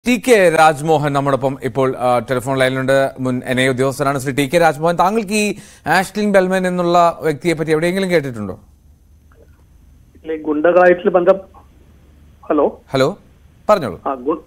T K Rajmohan നമ്മോടൊപ്പം ഇപ്പോൾ ആ, ടെലിഫോൺ ലൈനിലുണ്ട് മുൻ എൻ ഐ ഉദ്യോഗസ്ഥനാണ് ശ്രീ ടി കെ രാജ്മോഹൻ താങ്കൾക്ക് ഈ ആഷ്ലിൻ ബെൽമൻ എന്നുള്ള വ്യക്തിയെ പറ്റി എവിടെയെങ്കിലും കേട്ടിട്ടുണ്ടോ ഇല്ല, ഈ ഗുണ്ടകളായിട്ടുള്ള ബന്ധം ഹലോ ഹലോ പറഞ്ഞോളൂ ആ ഗു-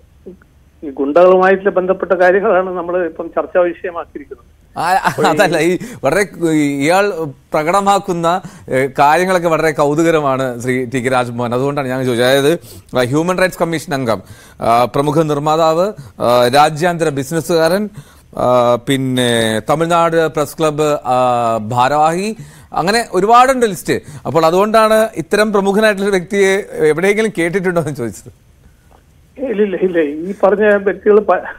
ഈ ഗുണ്ടകളുമായിട്ട് ബന്ധപ്പെട്ട കാര്യങ്ങളാണ് നമ്മൾ ഇപ്പം ചർച്ചാ വിഷയമാക്കിയിരിക്കുന്നത് ആ, അതല്ല ഈ വളരെ ഈ ഇയാൾ പ്രകടമാക്കുന്ന ഏ, കാര്യങ്ങളൊക്കെ വളരെ കൗതുകരമാണ് ശ്രീ ടി കെ രാജ്മോഹൻ അതുകൊണ്ടാണ് ഞാൻ ചോദിച്ചത് അതായത് ആ, ഹ്യൂമൻ റൈറ്റ്സ് കമ്മീഷൻ അംഗം ആ, പ്രമുഖ നിർമ്മാതാവ് ആ, രാജ്യാന്തര ബിസിനസ്സുകാരൻ ആ, പിന്നെ തമിഴ്നാട് പ്രസ് ക്ലബ്ബ് ആ, ഭാരവാഹി അങ്ങനെ ഒരുപാടുണ്ട് ലിസ്റ്റ് അപ്പോൾ അതുകൊണ്ടാണ് ഇത്തരം പ്രമുഖനായിട്ടുള്ള ഒരു വ്യക്തിയെ എവിടെയെങ്കിലും കേട്ടിട്ടുണ്ടോ എന്ന് ചോദിച്ചത് ഇല്ല ഇല്ല ഇല്ല ഈ പറഞ്ഞ വ്യക്തികൾ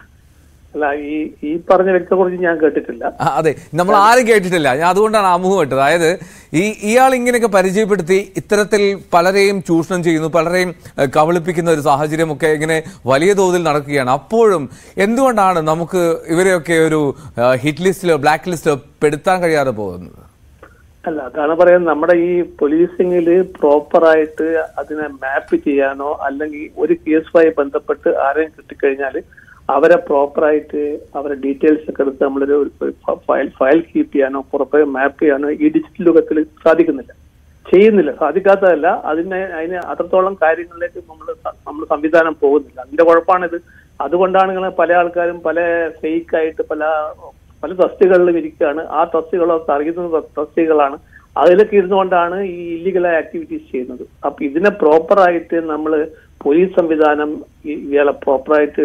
അല്ല ഈ ഈ പറഞ്ഞ വ്യക്തിയെ കുറിച്ച് ഞാൻ കേട്ടിട്ടില്ല ആ, അതെ നമ്മൾ ആരും കേട്ടിട്ടില്ല ഞാൻ അതുകൊണ്ടാണ് അമുഖം ഇട്ടത് അതായത് ഈ ഇയാൾ ഇങ്ങനെയൊക്കെ പരിചയപ്പെടുത്തി ഇത്തരത്തിൽ പലരെയും ചൂഷണം ചെയ്യുന്നു പലരെയും ഏഹ്, കബളിപ്പിക്കുന്ന ഒരു സാഹചര്യമൊക്കെ ഇങ്ങനെ വലിയ തോതിൽ നടക്കുകയാണ് അപ്പോഴും എന്തുകൊണ്ടാണ് നമുക്ക് ഇവരെയൊക്കെ ഒരു ഏഹ്, ഹിറ്റ് ലിസ്റ്റിലോ ബ്ലാക്ക് ലിസ്റ്റിലോ പെടുത്താൻ കഴിയാതെ പോകുന്നത് അല്ല അതാണ് പറയുന്നത് നമ്മുടെ ഈ പോലീസിംഗിൽ പ്രോപ്പറായിട്ട് അതിനെ മാപ്പ് ചെയ്യാനോ അല്ലെങ്കിൽ ഒരു കേസുമായി ബന്ധപ്പെട്ട് ആരെയും കിട്ടിക്കഴിഞ്ഞാൽ അവരെ പ്രോപ്പറായിട്ട് അവരെ ഡീറ്റെയിൽസ് ഒക്കെ എടുത്ത് നമ്മളൊരു ഒരു ഫയൽ ഫയൽ കീപ്പ് ചെയ്യാനോ പുറപ്പെ മാപ്പ് ചെയ്യാനോ ഈ ഡിജിറ്റൽ യുഗത്തിൽ സാധിക്കുന്നില്ല ചെയ്യുന്നില്ല സാധിക്കാത്തതല്ല അതിനെ അതിന് അത്രത്തോളം കാര്യങ്ങളിലേക്ക് നമ്മൾ നമ്മൾ സംവിധാനം പോകുന്നില്ല അതിന്റെ കുഴപ്പമാണിത് അതുകൊണ്ടാണ് ഇങ്ങനെ പല ആൾക്കാരും പല ഫേക്ക് ആയിട്ട് പല പല തസ്തികളിലും ഇരിക്കുകയാണ് ആ തസ്തികളൊക്കെ അറിയുന്ന തസ്തികളാണ് അതിലൊക്കെ ഇരുന്നുകൊണ്ടാണ് ഈ ഇല്ലീഗലായ ആക്ടിവിറ്റീസ് ചെയ്യുന്നത് അപ്പൊ ഇതിനെ പ്രോപ്പറായിട്ട് നമ്മൾ പോലീസ് സംവിധാനം ഈ- ഇയാളെ പ്രോപ്പറായിട്ട്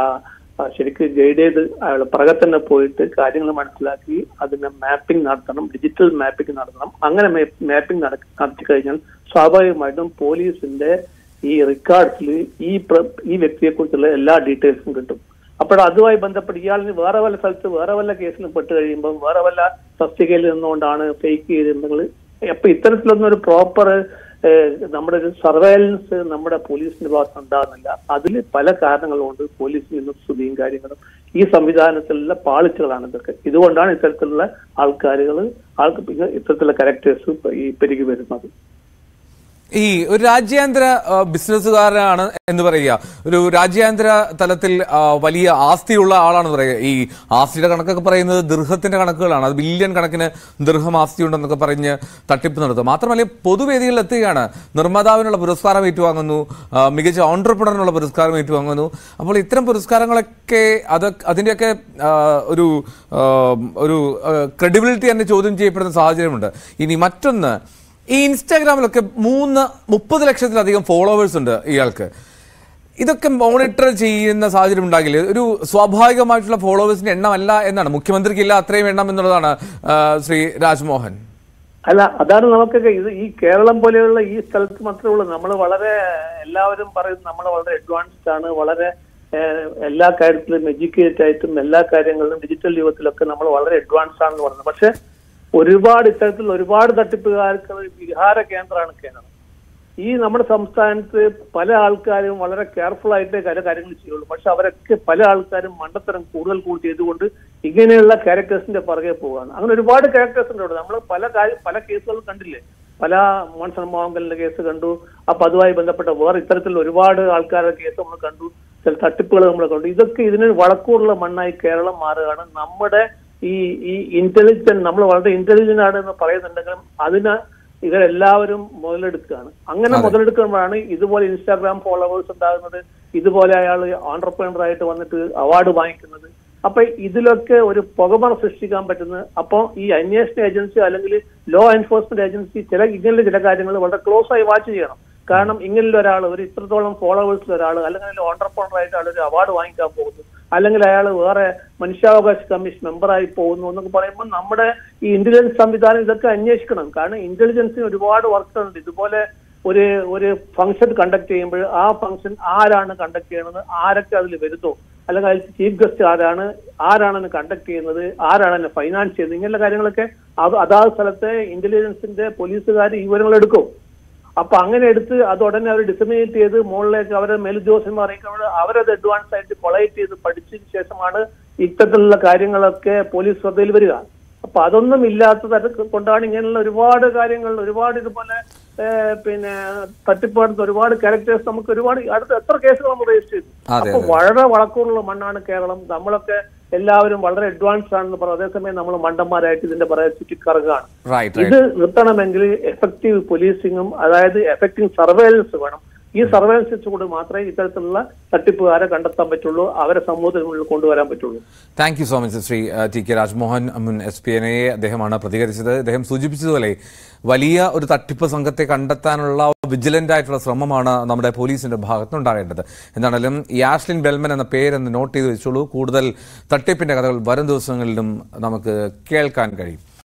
ശരിക്കും ഗൈഡ് ചെയ്ത് അയാളെ പിറകെ തന്നെ പോയിട്ട് കാര്യങ്ങൾ മനസ്സിലാക്കി അതിനെ മാപ്പിംഗ് നടത്തണം ഡിജിറ്റൽ മാപ്പിംഗ് നടത്തണം അങ്ങനെ മാപ്പിംഗ് നടത്തി കഴിഞ്ഞാൽ സ്വാഭാവികമായിട്ടും പോലീസിന്റെ ഈ റെക്കോർഡ്സിൽ ഈ പ്ര- ഈ വ്യക്തിയെ കുറിച്ചുള്ള എല്ലാ ഡീറ്റെയിൽസും കിട്ടും അപ്പോൾ അതുമായി ബന്ധപ്പെട്ട് ഇയാളിന് വേറെ വല്ല സ്ഥലത്ത് വേറെ വല്ല കേസിലും പെട്ട് കഴിയുമ്പോൾ വേറെ വല്ല തസ്തികയിൽ നിന്നുകൊണ്ടാണ് ഫേക്ക് ചെയ്തിരുന്നെങ്കിൽ അപ്പൊ ഇത്തരത്തിലൊന്നും ഒരു പ്രോപ്പർ നമ്മുടെ ഒരു സർവൈലൻസ് നമ്മുടെ പോലീസിന്റെ ഭാഗത്ത് ഉണ്ടാകുന്നില്ല അതിൽ പല കാരണങ്ങളുണ്ട് പോലീസിൽ നിന്ന് സ്തുതിയും കാര്യങ്ങളും ഈ സംവിധാനത്തിലുള്ള പാളിച്ചകളാണ് ഇതൊക്കെ ഇതുകൊണ്ടാണ് ഇത്തരത്തിലുള്ള ആൾക്കാരുകൾ ആൾക്ക് പിന്നെ ഇത്തരത്തിലുള്ള കരക്ടേഴ്സ് ഈ പെരുകി വരുന്നത് ഈ ഒരു രാജ്യാന്തര ആ, ബിസിനസ്സുകാരനാണ് എന്ന് പറയുക ഒരു രാജ്യാന്തര തലത്തിൽ ആ, വലിയ ആസ്തിയുള്ള ആളാണെന്ന് പറയുക ഈ ആസ്തിയുടെ കണക്കൊക്കെ പറയുന്നത് ദീർഘത്തിന്റെ കണക്കുകളാണ് അത് ബില്യൺ കണക്കിന് ദീർഘം ആസ്തി ഉണ്ടെന്നൊക്കെ പറഞ്ഞ് തട്ടിപ്പ് നടത്തും മാത്രമല്ല പൊതുവേദികളിൽ എത്തുകയാണ് നിർമ്മാതാവിനുള്ള പുരസ്കാരം ഏറ്റുവാങ്ങുന്നു ആ, മികച്ച ഓൺടർപ്രണറിനുള്ള പുരസ്കാരം ഏറ്റുവാങ്ങുന്നു അപ്പോൾ ഇത്തരം പുരസ്കാരങ്ങളൊക്കെ അത് അതിന്റെയൊക്കെ ആ, ഒരു ആ, ഒരു ക്രെഡിബിലിറ്റി തന്നെ ചോദ്യം ചെയ്യപ്പെടുന്ന സാഹചര്യമുണ്ട് ഇനി മറ്റൊന്ന് ഈ ഇൻസ്റ്റാഗ്രാമിലൊക്കെ മൂന്ന് മുപ്പത് ലക്ഷത്തിലധികം ഫോളോവേഴ്സ് ഉണ്ട് ഇയാൾക്ക് ഇതൊക്കെ മോണിറ്റർ ചെയ്യുന്ന സാഹചര്യം ഉണ്ടാകില്ല ഒരു സ്വാഭാവികമായിട്ടുള്ള ഫോളോവേഴ്സിന്റെ എണ്ണമല്ല എന്നാണ് മുഖ്യമന്ത്രിക്കില്ല അത്രയും എണ്ണം എന്നുള്ളതാണ് ആ, ശ്രീ രാജ്മോഹൻ അല്ല അതാണ് നമുക്കൊക്കെ ഇത് ഈ കേരളം പോലെയുള്ള ഈ സ്ഥലത്ത് മാത്രമേ ഉള്ളൂ നമ്മൾ വളരെ എല്ലാവരും പറയും നമ്മൾ വളരെ അഡ്വാൻസ്ഡ് ആണ് വളരെ ഏഹ്, എല്ലാ കാര്യത്തിലും എഡ്യൂക്കേറ്റ് ആയിട്ടും എല്ലാ കാര്യങ്ങളിലും ഡിജിറ്റൽ യുഗത്തിലൊക്കെ നമ്മൾ വളരെ അഡ്വാൻസ് ആണെന്ന് പറയുന്നത് പക്ഷെ ഒരുപാട് ഇത്തരത്തിൽ ഒരുപാട് തട്ടിപ്പുകാർക്ക് വിഹാര കേന്ദ്രമാണ് കേരളം ഈ നമ്മുടെ സംസ്ഥാനത്ത് പല ആൾക്കാരും വളരെ കെയർഫുൾ ആയിട്ടേ പല കാര്യങ്ങൾ ചെയ്യുള്ളൂ പക്ഷെ അവരൊക്കെ പല ആൾക്കാരും മണ്ടത്തരം കൂടുതൽ കൂടി ചെയ്തുകൊണ്ട് ഇങ്ങനെയുള്ള ക്യാരക്ടേഴ്സിന്റെ പുറകെ പോവുകയാണ് അങ്ങനെ ഒരുപാട് ക്യാരക്ടേഴ്സ് ഉണ്ട് നമ്മൾ പല കാര്യം പല കേസുകളും കണ്ടില്ലേ പല മോൺസൺ മോഹങ്കലിന്റെ കേസ് കണ്ടു അപ്പൊ അതുമായി ബന്ധപ്പെട്ട വേറെ ഇത്തരത്തിൽ ഒരുപാട് ആൾക്കാരുടെ കേസ് നമ്മൾ കണ്ടു ചില തട്ടിപ്പുകൾ നമ്മൾ കണ്ടു ഇതൊക്കെ ഇതിന് വളക്കൂറുള്ള മണ്ണായി കേരളം മാറുകയാണ് നമ്മുടെ ഈ ഈ ഇന്റലിജന്റ് നമ്മൾ വളരെ ഇന്റലിജന്റ് ആണ് എന്ന് പറയുന്നുണ്ടെങ്കിലും അതിന് ഇവരെല്ലാവരും മുതലെടുക്കുകയാണ് അങ്ങനെ മുതലെടുക്കുമ്പോഴാണ് ഇതുപോലെ ഇൻസ്റ്റാഗ്രാം ഫോളോവേഴ്സ് ഉണ്ടാകുന്നത് ഇതുപോലെ അയാൾ ഓണ്ടർപ്രണർ ആയിട്ട് വന്നിട്ട് അവാർഡ് വാങ്ങിക്കുന്നത് അപ്പൊ ഇതിലൊക്കെ ഒരു പുകമറ സൃഷ്ടിക്കാൻ പറ്റുന്നത് അപ്പൊ ഈ അന്വേഷണ ഏജൻസി അല്ലെങ്കിൽ ലോ എൻഫോഴ്സ്മെന്റ് ഏജൻസി ചില ഇങ്ങനെയുള്ള ചില കാര്യങ്ങൾ വളരെ ക്ലോസ് ആയി വാച്ച് ചെയ്യണം കാരണം ഇങ്ങനെയുള്ള ഒരാൾ ഒരു ഇത്രത്തോളം ഫോളോവേഴ്സിൽ ഒരാൾ അല്ലെങ്കിൽ ഓണ്ടർപ്രണർ ആയിട്ട് ആൾ ഒരു അവാർഡ് വാങ്ങിക്കാൻ പോകുന്നു അല്ലെങ്കിൽ അയാൾ വേറെ മനുഷ്യാവകാശ കമ്മീഷൻ മെമ്പറായി പോകുന്നു എന്നൊക്കെ പറയുമ്പോൾ നമ്മുടെ ഈ ഇന്റലിജൻസ് സംവിധാനം ഇതൊക്കെ അന്വേഷിക്കണം കാരണം ഇന്റലിജൻസിന് ഒരുപാട് വർക്ക് ഉണ്ട് ഇതുപോലെ ഒരു ഒരു ഫംഗ്ഷൻ കണ്ടക്ട് ചെയ്യുമ്പോൾ ആ ഫംഗ്ഷൻ ആരാണ് കണ്ടക്ട് ചെയ്യുന്നത് ആരൊക്കെ അതിൽ വരുന്നോ അല്ലെങ്കിൽ അതിൽ ചീഫ് ഗസ്റ്റ് ആരാണ് ആരാണ് അതിനെ കണ്ടക്ട് ചെയ്യുന്നത് ആരാണ് അതിനെ ഫൈനാൻസ് ചെയ്യുന്നത് ഇങ്ങനെയുള്ള കാര്യങ്ങളൊക്കെ അത് അതാത് സ്ഥലത്തെ ഇന്റലിജൻസിന്റെ പോലീസുകാർ ഈ വിവരങ്ങൾ എടുക്കും അപ്പൊ അങ്ങനെ എടുത്ത് അത് ഉടനെ അവർ ഡിസമിനേറ്റ് ചെയ്ത് മുകളിലേക്ക് അവരെ മേലുദ്യോഗസ്ഥന്മാർ അറിയിക്കുമ്പോൾ അവരത് അഡ്വാൻസ് ആയിട്ട് കൊളൈറ്റ് ചെയ്ത് പഠിച്ചതിന് ശേഷമാണ് ഇത്തരത്തിലുള്ള കാര്യങ്ങളൊക്കെ പോലീസ് ശ്രദ്ധയിൽ വരിക അപ്പൊ അതൊന്നും ഇല്ലാത്തത് കൊണ്ടാണ് ഇങ്ങനെയുള്ള ഒരുപാട് കാര്യങ്ങൾ ഒരുപാട് ഇതുപോലെ ഏഹ്, പിന്നെ തട്ടിപ്പാടുന്ന ഒരുപാട് ക്യാരക്ടേഴ്സ് നമുക്ക് ഒരുപാട് അടുത്ത എത്ര കേസുകൾ നമ്മൾ രജിസ്റ്റർ ചെയ്തു അതെ, അപ്പൊ വളരെ വളക്കൂറുള്ള മണ്ണാണ് കേരളം നമ്മളൊക്കെ എല്ലാവരും വളരെ അഡ്വാൻസ്ഡ് ആണെന്ന് പറയും അതേസമയം നമ്മൾ മണ്ടന്മാരായിട്ട് ഇതിന്റെ പറയാൻ ചുറ്റിക്കറങ്ങുകയാണ് റൈറ്റ് റൈറ്റ് ഇത് നിർത്തണമെങ്കിൽ എഫക്റ്റീവ് പോലീസിങ്ങും അതായത് എഫക്റ്റീവ് സർവൈലൻസ് വേണം ഈ സർവൈലൻസ് കൂടി മാത്രമേ ഇത്തരത്തിലുള്ള തട്ടിപ്പുകാരെ കണ്ടെത്താൻ പറ്റുള്ളൂ അവരെ സമൂഹത്തിന് മുന്നിൽ കൊണ്ടുവരാൻ പറ്റുള്ളൂ thank you so much Shri അഹ്, ടി കെ രാജ്മോഹൻ മുൻ എസ് പി എൻ അദ്ദേഹമാണ് പ്രതികരിച്ചത് അദ്ദേഹം സൂചിപ്പിച്ചതുപോലെ വലിയ ഒരു തട്ടിപ്പ് സംഘത്തെ കണ്ടെത്താനുള്ള വിജിലന്റ് ആയിട്ടുള്ള ശ്രമമാണ് നമ്മുടെ പോലീസിന്റെ ഭാഗത്തുനിന്നുണ്ടാകേണ്ടത് എന്താണെങ്കിലും യാഷ്ലിൻ ബെൽമൻ എന്ന പേരെന്ന് നോട്ട് ചെയ്ത് വെച്ചോളൂ കൂടുതൽ തട്ടിപ്പിന്റെ കഥകൾ വരും ദിവസങ്ങളിലും നമുക്ക് കേൾക്കാൻ കഴിയും